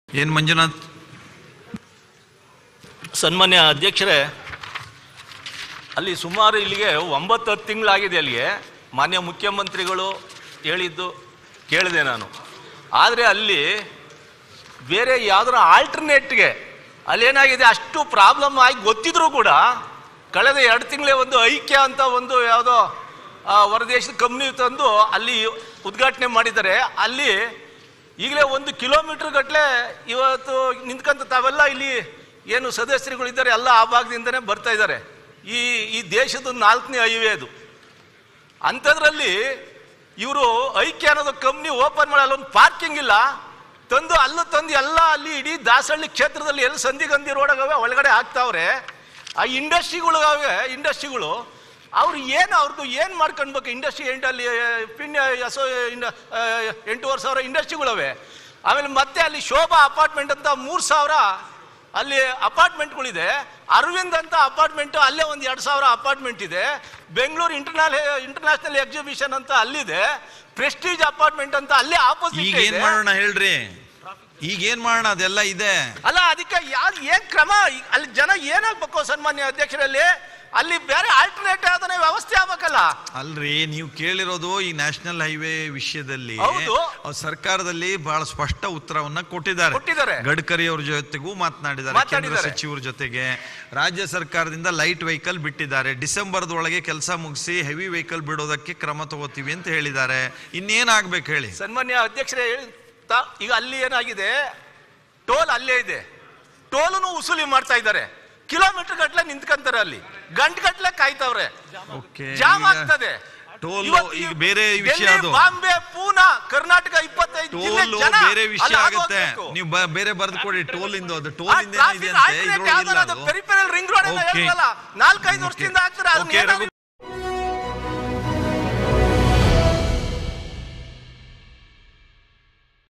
ಏನ್ ಮಂಜುನಾಥ್ ಸನ್ಮಾನ್ಯ ಅಧ್ಯಕ್ಷರೇ ಅಲ್ಲಿ ಸುಮಾರು ಇಲ್ಲಿಗೆ ಒಂಬತ್ತು ಹತ್ತು ತಿಂಗಳಾಗಿದೆ ಅಲ್ಲಿಗೆ ಮಾನ್ಯ ಮುಖ್ಯಮಂತ್ರಿಗಳು ಹೇಳಿದ್ದು ಕೇಳಿದೆ ನಾನು ಆದರೆ ಅಲ್ಲಿ ಬೇರೆ ಯಾವುದರ ಆಲ್ಟರ್ನೇಟ್ಗೆ ಅಲ್ಲೇನಾಗಿದೆ ಅಷ್ಟು ಪ್ರಾಬ್ಲಮ್ ಆಗಿ ಗೊತ್ತಿದ್ರೂ ಕೂಡ ಕಳೆದ ಎರಡು ತಿಂಗಳೇ ಒಂದು ಐಕ್ಯ ಅಂತ ಒಂದು ಯಾವುದೋ ಆ, ಹೊರದೇಶದ ಕಂಪ್ನಿ ತಂದು ಅಲ್ಲಿ ಉದ್ಘಾಟನೆ ಮಾಡಿದ್ದಾರೆ ಅಲ್ಲಿ ಈಗಲೇ ಒಂದು ಕಿಲೋಮೀಟರ್ ಗಟ್ಟಲೆ ಇವತ್ತು ನಿಂತ್ಕೊಂತ ತಾವೆಲ್ಲ ಇಲ್ಲಿ ಏನು ಸದಸ್ಯರುಗಳಿದ್ದಾರೆ ಎಲ್ಲ ಆ ಭಾಗದಿಂದನೇ ಬರ್ತಾ ಇದ್ದಾರೆ ಈ ಈ ದೇಶದ ನಾಲ್ಕನೇ ಹೈವೇ ಅದು ಅಂಥದ್ರಲ್ಲಿ ಇವರು ಐಕ್ಯ ಅನ್ನೋದು ಕಂಪ್ನಿ ಓಪನ್ ಮಾಡಿ ಅಲ್ಲೊಂದು ಪಾರ್ಕಿಂಗ್ ಇಲ್ಲ ತಂದು ಅಲ್ಲೂ ತಂದು ಎಲ್ಲ ಅಲ್ಲಿ ಇಡೀ ದಾಸಹಳ್ಳಿ ಕ್ಷೇತ್ರದಲ್ಲಿ ಎಲ್ಲಿ ಸಂಧಿಗಂಧಿ ರೋಡಾಗವೆ ಒಳಗಡೆ ಹಾಕ್ತಾವ್ರೆ ಆ ಇಂಡಸ್ಟ್ರಿಗಳಿಗಾವೆ ಇಂಡಸ್ಟ್ರಿಗಳು ಅವ್ರು ಏನು ಅವ್ರದ್ದು ಏನು ಮಾಡ್ಕೊಳ್ಬೇಕು ಇಂಡಸ್ಟ್ರಿ ಎಂಟಲ್ಲಿ ಪಿನ್ ಎಸೋ ಇಂಡ ಆ, ಎಂಟೂವರೆ ಸಾವಿರ ಇಂಡಸ್ಟ್ರಿಗಳವೆ ಆಮೇಲೆ ಮತ್ತೆ ಅಲ್ಲಿ ಶೋಭಾ ಅಪಾರ್ಟ್ಮೆಂಟ್ ಅಂತ ಮೂರು ಸಾವಿರ ಅಲ್ಲಿ ಅಪಾರ್ಟ್ಮೆಂಟ್ಗಳಿದೆ ಅರವಿಂದ್ ಅಂತ ಅಪಾರ್ಟ್ಮೆಂಟ್ ಅಲ್ಲೇ ಒಂದು ಎರಡು ಸಾವಿರ ಅಪಾರ್ಟ್ಮೆಂಟ್ ಇದೆ ಬೆಂಗಳೂರು ಇಂಟರ್ನಲ್ ಇಂಟರ್ನ್ಯಾಷನಲ್ ಎಕ್ಸಿಬಿಷನ್ ಅಂತ ಅಲ್ಲಿದೆ ಪ್ರೆಸ್ಟೀಜ್ ಅಪಾರ್ಟ್ಮೆಂಟ್ ಅಂತ ಅಲ್ಲೇ ಈಗ ಆಪೋಸಿಟ್ ಏನ್ ಮಾಡೋಣ ಹೇಳ್ರಿ ಈಗ ಏನ್ ಮಾಡೋಣ ಅದೆಲ್ಲ ಇದೆ ಅಲ್ಲ ಅದಕ್ಕೆ ಯಾರು ಏನ್ ಕ್ರಮ ಈ- ಅಲ್ಲಿ ಜನ ಏನಾಗ್ಬೇಕು ಸನ್ಮಾನ್ಯ ಅಧ್ಯಕ್ಷರಲ್ಲಿ ಅಲ್ಲಿ ಬೇರೆ ಆಲ್ಟರ್ನೇಟ್ ಯಾವ್ದಾನ ವ್ಯವಸ್ಥೆ ಆಗ್ಬೇಕಲ್ಲ ಅಲ್ರಿ ನೀವು ಕೇಳಿರೋದು ಈ ನ್ಯಾಷನಲ್ ಹೈವೇ ವಿಷಯದಲ್ಲಿ ಹೌದು. ಅವ್ರು ಸರ್ಕಾರದಲ್ಲಿ ಬಹಳ ಸ್ಪಷ್ಟ ಉತ್ತರವನ್ನ ಕೊಟ್ಟಿದ್ದಾರೆ ಕೊಟ್ಟಿದ್ದಾರೆ. ಗಡ್ಕರಿ ಅವ್ರ ಜೊತೆಗೂ ಮಾತನಾಡಿದ್ದಾರೆ ಕೇಂದ್ರ ಮಾತಾಡಿದ್ದಾರೆ. ಸಚಿವರ ಜೊತೆಗೆ ರಾಜ್ಯ ಸರ್ಕಾರದಿಂದ ಲೈಟ್ ವೆಹಿಕಲ್ ಬಿಟ್ಟಿದ್ದಾರೆ ಡಿಸೆಂಬರ್ದೊಳಗೆ ಕೆಲಸ ಮುಗಿಸಿ ಹೆವಿ ವೆಹಿಕಲ್ ಬಿಡೋದಕ್ಕೆ ಕ್ರಮ ತಗೋತೀವಿ ಅಂತ ಹೇಳಿದ್ದಾರೆ ಇನ್ನೇನಾಗ್ಬೇಕು ಹೇಳಿ ಸನ್ಮಾನ್ಯ ಅಧ್ಯಕ್ಷರೇ ಹೇಳಿ ತಾ- ಈಗ ಅಲ್ಲಿ ಏನಾಗಿದೆ ಟೋಲ್ ಅಲ್ಲೇ ಇದೆ ಟೋಲನು ಉಸೂಲಿ ಮಾಡ್ತಾ ಇದ್ದಾರೆ ಕಿಲೋಮೀಟರ್ ಗಟ್ಲೆ ನಿಂತ್ಕೊಂತಾರೆ ಅಲ್ಲಿ ಗಂಟು ಗಟ್ಲೆ ಕಾಯ್ತವ್ರೆ ಓಕೆ ಜಾಮ್ ಆಗ್ತದೆ ಟೋಲ್ ಇವತ್ತು ಈಗ ಬೇರೆ ವಿಷಯ ಡೆಲ್ಲಿ, ಅದು ಬಾಂಬೆ ಪೂನಾ ಕರ್ನಾಟಕ ಇಪ್ಪತ್ತೈದು ಜಿಲ್ಲೆ ಟೋಲ್ ಜನ ಬೇರೆ ವಿಷಯ ಅಲ್ಲಿ ಆಗುತ್ತೆ ಆಗೋಗ್ಬೇಕು. ನೀವು ಬ- ಬೇರೆ ಬರ್ದು ಕೊಡಿ ಟೋಲ್ ಇಂದು ಅದು ಆ ಟೋಲ್ ಇಂದ traffic ಏನಿದೆ ಅಂತೆ alternate ಇದ್ರೊಳಗಿಲ್ಲ ಯಾವ್ದಾರ ಅದು ಅದು. peripheral ring road ಎಲ್ಲ Okay. ಹೇಳ್ರಲ್ಲ. ನಾಲ್ಕೈದು ವರ್ಷದಿಂದ ಹಾಕ್ತಾರೆ ಅದನ್ನ Okay, ಏನಾದ್ರು